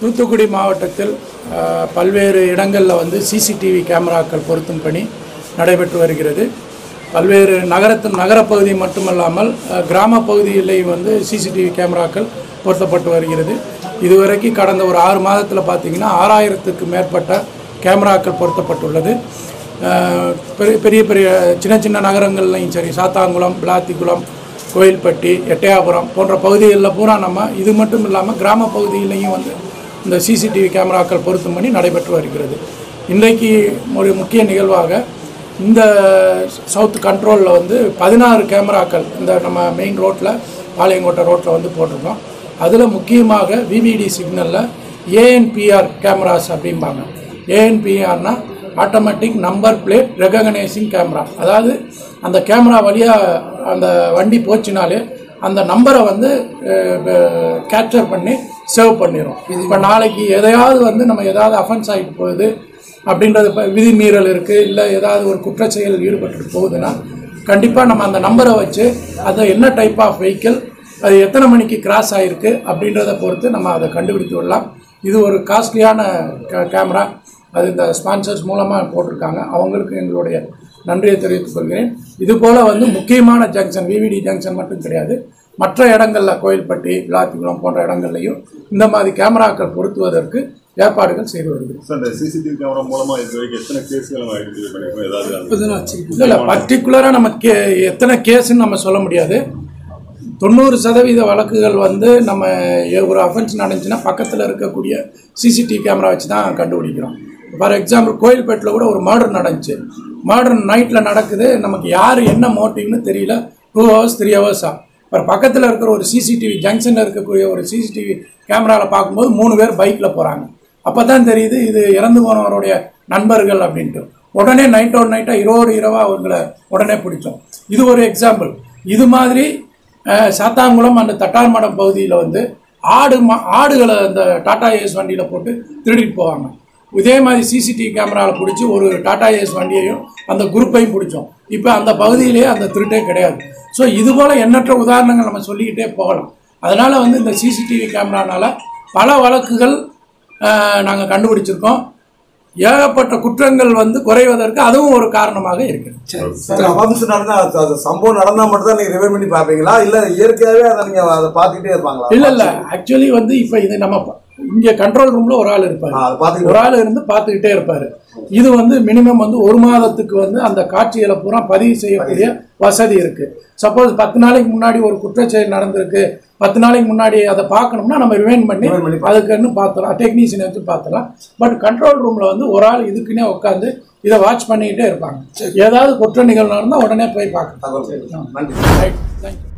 தூத்துக்குடி மாவட்டத்தில் அஹ், பல்வேறு இடங்களில் வந்து சிசிடிவி கேமராக்கள் பொருத்தும் பணி நடைபெற்று வருகிறது பல்வேறு நகரத்தின் நகரப்பகுதி மட்டுமல்லாமல் அஹ், கிராம பகுதியிலேயும் வந்து சிசிடிவி கேமராக்கள் பொருத்தப்பட்டு வருகிறது இதுவரைக்கும் கடந்த ஒரு ஆறு மாதத்தில் பார்த்தீங்கன்னா ஆறாயிரத்துக்கு மேற்பட்ட கேமராக்கள் பொருத்தப்பட்டுள்ளது அஹ், பெரிய பெரிய பெரிய சின்ன சின்ன நகரங்கள்லையும் சரி சாத்தாங்குளம் பிளாத்திக்குளம் கோயில்பட்டி எட்டயாபுரம் போன்ற பகுதிகளில் பூரா நம்ம இது மட்டும் இல்லாமல் கிராம பகுதியிலையும் வந்து இந்த சிசிடிவி கேமராக்கள் பொருத்தும் பணி நடைபெற்று வருகிறது இன்றைக்கு ஒரு முக்கிய நிகழ்வாக இந்த சவுத் கண்ட்ரோலில் வந்து பதினாறு கேமராக்கள் இந்த நம்ம மெயின் ரோட்டில் பாளையங்கோட்டை ரோட்டில் வந்து போட்டிருக்கோம் அதில் முக்கியமாக விவிடி சிக்னலில் ஏஎன்பிஆர் கேமராஸ் அப்படிம்பாங்க ஏஎன்பிஆர்னா automatic number plate recognising camera அதாவது அந்த கேமரா வழியாக அந்த வண்டி போச்சுனாலே அந்த நம்பரை வந்து கேப்சர் பண்ணி சேவ் பண்ணிடும் இப்போ நாளைக்கு எதையாவது வந்து நம்ம ஏதாவது அஃபென்ஸ் ஆகிட்டு போகுது அப்படின்றது இப்போ விதிமீறல் இருக்குது இல்லை ஏதாவது ஒரு குற்றச்செயல் ஈடுபட்டு போகுதுன்னா கண்டிப்பாக நம்ம அந்த நம்பரை வச்சு அதை என்ன டைப் ஆஃப் வெஹிக்கிள் அது எத்தனை மணிக்கு கிராஸ் ஆகிருக்கு அப்படின்றத பொறுத்து நம்ம அதை கண்டுபிடித்து விடலாம் இது ஒரு காஸ்ட்லியான கேமரா அது இந்த ஸ்பான்சர்ஸ் மூலமாக போட்டிருக்காங்க அவங்களுக்கு எங்களுடைய நன்றியை தெரிவித்துக் கொள்கிறேன் இது போல் வந்து முக்கியமான ஜங்ஷன் விவிடி ஜங்ஷன் மட்டும் கிடையாது மற்ற இடங்களில் கோயில்பட்டி விளாத்திக்குளம் போன்ற இடங்கள்லையும் இந்த மாதிரி கேமராக்கள் பொருத்துவதற்கு ஏற்பாடுகள் செய்து வருகிறது சார் இந்த சிசிடிவி கேமரா மூலமா இது வரைக்கும் எத்தனை கேஸ்கள் நம்ம ஐடென்டிஃபை பண்ணிருக்கோம் ஏதாவது அந்த- இல்லை இல்லை பர்டிகுலராக நம்ம கே எத்தனை கேஸுன்னு நம்ம சொல்ல முடியாது தொண்ணூறு சதவீத வழக்குகள் வந்து நம்ம எ- ஒரு அஃபென்ஸ் நடந்துச்சுன்னா பக்கத்தில் இருக்கக்கூடிய சிசிடிவி கேமரா வச்சு தான் கண்டுபிடிக்கிறோம் ஃபார் எக்ஸாம்பிள் கோயில்பேட்டில் கூட ஒரு மர்டர் நடந்துச்சு மர்டர் நைட்டில் நடக்குது நமக்கு யார் என்ன மோட்டிவ்னு தெரியல டூ ஹவர்ஸ் த்ரீ ஹவர்ஸா அப்புறம் பக்கத்தில் இருக்கிற ஒரு சிசிடிவி ஜங்ஷனில் இருக்கக்கூடிய ஒரு சிசிடிவி கேமராவில் பார்க்கும்போது மூணு பேர் பைக்கில் போகிறாங்க அப்போ தான் தெரியுது இது இறந்து போனவருடைய நண்பர்கள் அப்படின்ட்டு உடனே நைட் ஒரு நைட்டாக இரவோடு இரவாக அவங்கள உடனே பிடிச்சோம் இது ஒரு எக்ஸாம்பிள் இது மாதிரி அஹ், சாத்தாங்குளம் அந்த தட்டார்மடம் பகுதியில் வந்து ஆடு மா ஆடுகளை அந்த டாடா ஏஸ் வண்டியில் போட்டு திருடிட்டு போவாங்க இதே மாதிரி சிசிடிவி கேமராவில் பிடிச்சி ஒரு டாடா ஏஸ் வண்டியையும் அந்த குரூப்பையும் பிடிச்சோம் இப்போ அந்த பகுதியிலேயே அந்த திருட்டே கிடையாது ஸோ இது போல் எண்ணற்ற உதாரணங்கள் நம்ம சொல்லிக்கிட்டே போகலாம் அதனால் வந்து இந்த சிசிடிவி கேமரானால பல வழக்குகள் நாங்கள் கண்டுபிடிச்சிருக்கோம் ஏகப்பட்ட குற்றங்கள் வந்து குறைவதற்கு அதுவும் ஒரு காரணமாக இருக்குது சார் அபம்ஸ் நடந்தா அது- அது சம்பவம் நடந்தா மட்டும் தான் நீங்க ரிவைவ் பண்ணி பாப்பீங்களா இல்ல இயற்கையாவே அதை நீங்க அதை பார்த்துக்கிட்டே இருப்பாங்களா இல்ல இல்ல ஆக்சுவலி வந்து இப்ப இது நம்ம ப- இங்க கண்ட்ரோல் ரூம்ல ஒரு ஆள் இருப்பாரு ஆ, அதை பார்த்துக்கிட்டு ஒரு ஆள் இருந்து பார்த்துக்கிட்டே இருப்பாரு இது வந்து மினிமம் வந்து ஒரு மாதத்துக்கு வந்து அந்த காட்சிகளை பூரா பதிவு செய்யக்கூடிய வசதி இருக்கு சப்போஸ் பத்து நாளைக்கு முன்னாடி ஒரு குற்றச்செயல் நடந்திருக்கு பத்து நாளைக்கு முன்னாடி அதை பார்க்கணும்னா நம்ம ரிவைன் பண்ணி Rewind பண்ணி அதுக்குன்னு பார்த்தலாம் டெக்னீஷியனை வச்சு பார்த்தலாம் பட் கண்ட்ரோல் ரூம்ல வந்து ஒரு ஆள் இதுக்குன்னே உட்காந்து இதை வாட்ச் பண்ணிக்கிட்டே இருப்பாங்க ஏதாவது குற்ற நிகழ்வு நடந்தால் உடனே போய் பார்க்கலாம் தகவல் நன்றி ரைட் தேங்க்யூ